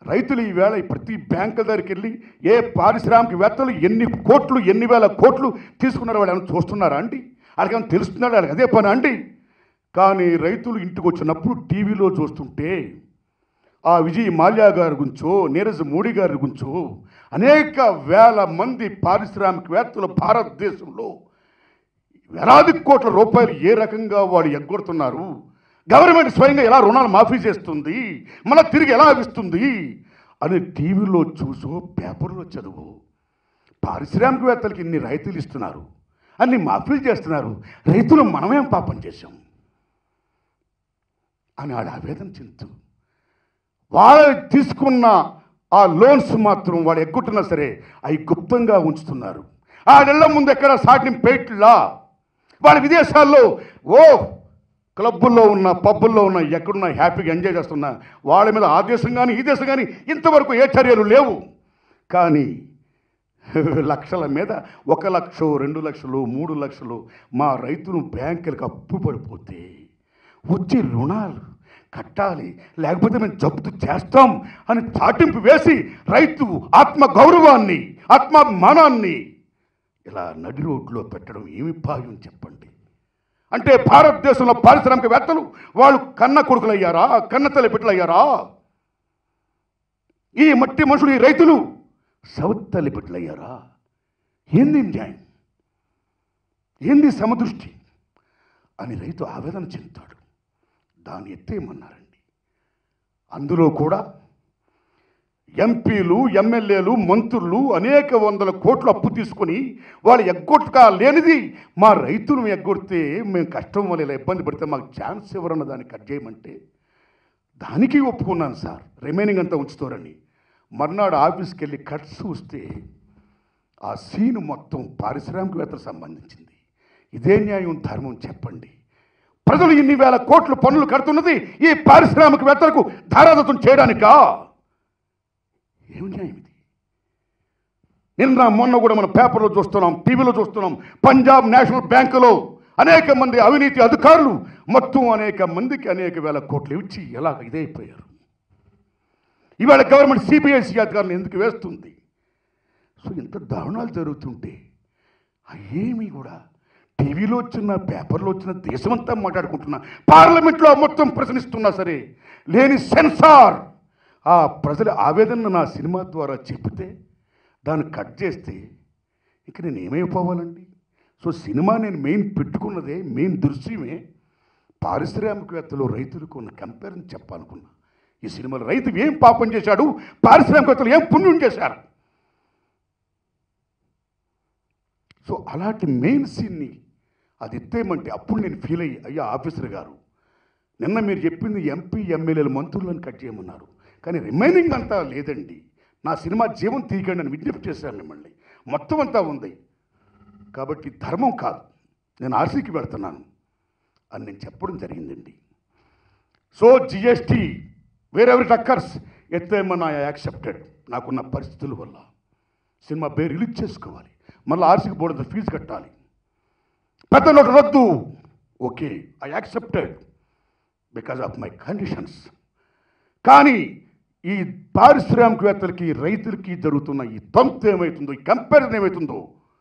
రైతులు ఈవేళ ఈ ప్రతి బ్యాంకుల దగ్గరికి వెళ్ళి ఏ పారిశ్రామికవేత్తలు ఎన్ని కోట్లు ఎన్ని వేల కోట్లు తీసుకున్నారో వాళ్ళు ఏమైనా చూస్తున్నారా అండి వాళ్ళకేమైనా తెలుస్తున్నాడు వాళ్ళకి అదే పని అండి కానీ రైతులు ఇంటికి వచ్చినప్పుడు టీవీలో చూస్తుంటే ఆ విజయ్ మాల్యా గారి గురించో నీరజ్ మోడీ గారి గురించో అనేక వేల మంది పారిశ్రామికవేత్తలు భారతదేశంలో వేలాది కోట్ల రూపాయలు ఏ రకంగా వాడు ఎగ్గొడుతున్నారు గవర్నమెంట్ స్వయంగా ఎలా రుణాలు మాఫీ చేస్తుంది మళ్ళీ తిరిగి ఎలా ఇస్తుంది అని టీవీలో చూసో పేపర్లో చదువు పారిశ్రామికవేత్తలకి ఇన్ని రైతులు ఇస్తున్నారు అన్ని మాఫీలు చేస్తున్నారు రైతులు మనమేం పాపం చేశాం అని ఆడ ఆవేదన చెందుతూ వాళ్ళు తీసుకున్న ఆ లోన్స్ మాత్రం వాడు ఎగ్గుట్టున్నా సరే అవి గుప్తంగా ఉంచుతున్నారు ఆ నెల ముందు ఎక్కడ సాటిని పేట్లా వాళ్ళ విదేశాల్లో ఓ క్లబ్బుల్లో ఉన్న పబ్బుల్లో ఉన్న ఎక్కడున్నా హ్యాపీగా ఎంజాయ్ చేస్తున్నా వాళ్ళ మీద ఆ దేశం కానీ ఈ దేశం కానీ ఇంతవరకు ఏ చర్యలు లేవు కానీ లక్షల మీద ఒక లక్ష రెండు లక్షలు మూడు లక్షలు మా రైతులు బ్యాంకులకు అప్పు పడిపోతే వచ్చి రుణాలు కట్టాలి లేకపోతే మేము జప్తు చేస్తాం అని చాటింపు వేసి రైతు ఆత్మ గౌరవాన్ని ఆత్మాభిమానాన్ని ఇలా నడి రోడ్లో పెట్టడం ఏమి భావ్యం చెప్పండి అంటే భారతదేశంలో పారిశ్రామికవేత్తలు వాళ్ళు కన్న కొడుకులయ్యారా కన్న తల్లి బిడ్డలయ్యారా ఈ మట్టి మనుషులు ఈ రైతులు సవత్తల్లి బిడ్డలయ్యారా ఏంది న్యాయం ఏంది సమదృష్టి అని రైతు ఆవేదన చెందుతాడు దాన్ని ఎత్తేయమన్నారండి అందులో కూడా ఎంపీలు ఎమ్మెల్యేలు మంత్రులు అనేక వందల కోట్లు అప్పు తీసుకొని వాళ్ళు ఎగ్గొట్టుక లేనిది మా రైతులు ఎగ్గొడితే మేము కష్టం వల్ల ఇలా ఇబ్బంది పడితే మాకు ఛాన్స్ ఎవరన్న దాన్ని కట్ చేయమంటే దానికి ఒప్పుకున్నాను సార్ రిమైనింగ్ అంతా ఉంచుతారని మర్నాడు ఆఫీస్కి వెళ్ళి కట్ చూస్తే ఆ సీన్ మొత్తం పారిశ్రామికవేత్తలకు సంబంధించింది ఇదే న్యాయం ధర్మం చెప్పండి ప్రజలు ఇన్ని వేల కోట్లు పన్నులు కడుతున్నది ఈ పారిశ్రామికవేత్తలకు ధారాదత్తం చేయడానికా ఏం న్యాయం ఇది నిన్న మొన్న కూడా మన పేపర్లో చూస్తున్నాం టీవీలో చూస్తున్నాం పంజాబ్ నేషనల్ బ్యాంకులో అనేక మంది అవినీతి అధికారులు మొత్తం అనేక మందికి అనేక వేల కోట్లు ఇచ్చి ఎలా ఇదైపోయారు ఇవాళ గవర్నమెంట్ సిబిఐసి అధికారులు ఎందుకు వేస్తుంది సో ఇంత దారుణాలు జరుగుతుంటే ఆ ఏమీ కూడా టీవీలో వచ్చిన పేపర్లో వచ్చిన దేశమంతా మాట్లాడుకుంటున్నా పార్లమెంట్లో మొత్తం ప్రశ్నిస్తున్నా సరే లేని సెన్సార్ ఆ ప్రజల ఆవేదన నా సినిమా ద్వారా చెబితే దాన్ని కట్ చేస్తే ఇక నేను ఏమైపోవాలండి సో సినిమా నేను మెయిన్ పెట్టుకున్నదే మెయిన్ దృశ్యమే పారిశ్రామికవేత్తలు రైతులకు ఉన్న కంపారిజన్ చెప్పాలనుకున్నా ఈ సినిమాలో రైతు ఏం పాపం చేశాడు పారిశ్రామికవేత్తలు ఏం పుణ్యం చేశారు సో అలాంటి మెయిన్ సీన్ని అది ఎత్తేయమంటే అప్పుడు నేను ఫీల్ అయ్యి అయ్యా ఆఫీసర్ గారు నిన్న మీరు చెప్పింది ఎంపీ ఎమ్మెల్యేల మంత్రులను కట్ చేయమన్నారు కానీ రిమైనింగ్ అంతా లేదండి నా సినిమా జీవం తీయకండి అని విజ్ఞప్తి చేశాను మిమ్మల్ని మొత్తం అంతా ఉంది కాబట్టి ధర్మం కాదు నేను ఆర్సీకి వెళ్తున్నాను అని నేను చెప్పడం జరిగిందండి సో జిఎస్టీ వేరెవరి టక్కర్స్ ఎత్తేమని ఐ యాక్సెప్టెడ్ నాకున్న పరిస్థితుల వల్ల సినిమా పేరు రిలీజ్ చేసుకోవాలి మళ్ళీ ఆర్సీకి బోర్డు ఫీజు కట్టాలి పెద్ద నోటు రద్దు okay I accepted because of my conditions కానీ ఈ పారిశ్రామికవేత్తలకి రైతులకి జరుగుతున్న ఈ తంతు ఏమవుతుందో ఈ కంపారిజన్ ఏమవుతుందో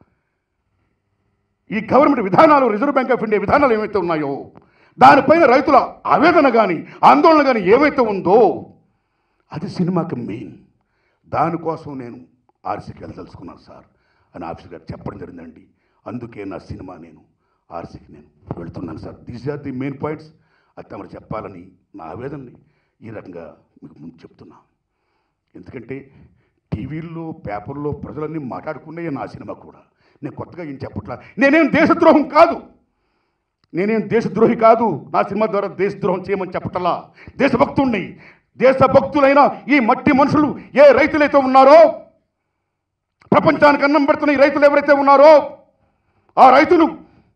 ఈ గవర్నమెంట్ విధానాలు రిజర్వ్ బ్యాంక్ ఆఫ్ ఇండియా విధానాలు ఏవైతే ఉన్నాయో దానిపైన రైతుల ఆవేదన కానీ ఆందోళన కానీ ఏవైతే ఉందో అది సినిమాకి మెయిన్ దానికోసం నేను ఆర్సీకి వెళ్ళదలుచుకున్నాను సార్ అని ఆఫీసర్ గారు చెప్పడం జరిగిందండి అందుకే నా సినిమా నేను ఆర్సీకి నేను వెళ్తున్నాను sir these are the main points అది తమరు చెప్పాలని నా ఆవేదనని ఈ రకంగా మీకు ముందు చెప్తున్నా ఎందుకంటే టీవీల్లో పేపర్లో ప్రజలన్నీ మాట్లాడుకునే నా సినిమా కూడా నేను కొత్తగా ఏం చెప్పట్లా నేనేం దేశద్రోహం కాదు నేనేం దేశద్రోహి కాదు నా సినిమా ద్వారా దేశద్రోహం చేయమని చెప్పటలా దేశభక్తుణ్ణి దేశభక్తులైన ఈ మట్టి మనుషులు ఏ రైతులైతే ఉన్నారో ప్రపంచానికి అన్నం పెడుతున్న ఈ రైతులు ఎవరైతే ఉన్నారో ఆ రైతులు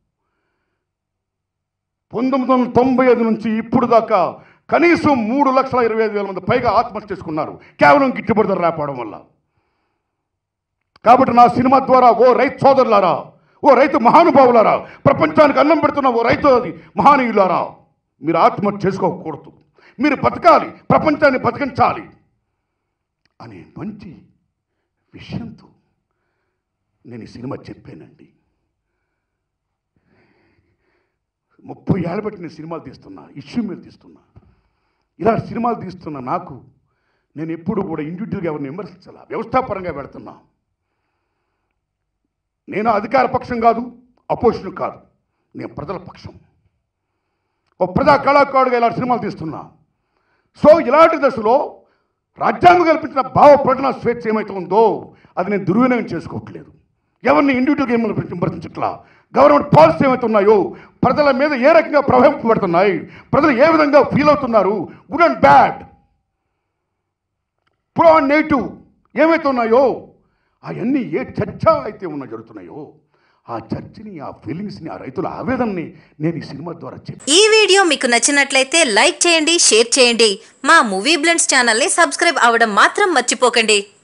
పంతొమ్మిది వందల తొంభై ఐదు నుంచి ఇప్పుడు దాకా కనీసం మూడు లక్షల ఇరవై ఐదు వేల మంది పైగా ఆత్మహత్య చేసుకున్నారు కేవలం గిట్టుబడి ధర రాకపోవడం వల్ల కాబట్టి నా సినిమా ద్వారా ఓ రైతు సోదరులారా ఓ రైతు మహానుభావులారా ప్రపంచానికి అన్నం పెడుతున్న ఓ రైతు మహానీయులారా మీరు ఆత్మహత్య చేసుకోకూడదు మీరు బతకాలి ప్రపంచాన్ని బతికించాలి అనే మంచి విషయంతో నేను ఈ సినిమా చెప్పానండి ముప్పై ఏళ్ళ బట్టి నేను సినిమాలు తీస్తున్నా ఇష్యూ మీద తీస్తున్నా ఇలా సినిమాలు తీస్తున్న నాకు నేను ఎప్పుడు కూడా ఇండివిజువల్గా ఎవరిని విమర్శించాల వ్యవస్థాపరంగా పెడుతున్నా నేను అధికార పక్షం కాదు అపోజిషన్ కాదు నేను ప్రజల పక్షం ఓ ప్రజా కళాకారుడుగా ఇలా సినిమాలు తీస్తున్నా సో ఇలాంటి దశలో రాజ్యాంగం కల్పించిన భావ ప్రకటన స్వేచ్ఛ ఏమైతే ఉందో అది నేను దుర్వినియోగం చేసుకోవట్లేదు ఎవరిని ఇండివిజువల్గా ఏమైనా విమర్శించట్లా గవర్నమెంట్ పాలసీ ఏమైతే ఉన్నాయో ప్రజల మీద ఏ రకంగా ప్రభావింపబడుతున్నాయి ప్రజలు ఏ విధంగా ఫీల్ అవుతున్నారు good and bad pro and negative ఏమైతే ఉన్నాయో అవన్నీ ఏ చర్చ అయితే ఉన్న జరుగుతున్నాయో ఆ చర్చని ఆ ఫీలింగ్స్ని ఆ రైతుల ఆవేదనని నేను ఈ సినిమా ద్వారా చెప్పి ఈ వీడియో మీకు నచ్చినట్లయితే లైక్ చేయండి షేర్ చేయండి మా మూవీ బ్లెండ్స్ ఛానల్ని సబ్స్క్రైబ్ అవ్వడం మాత్రం మర్చిపోకండి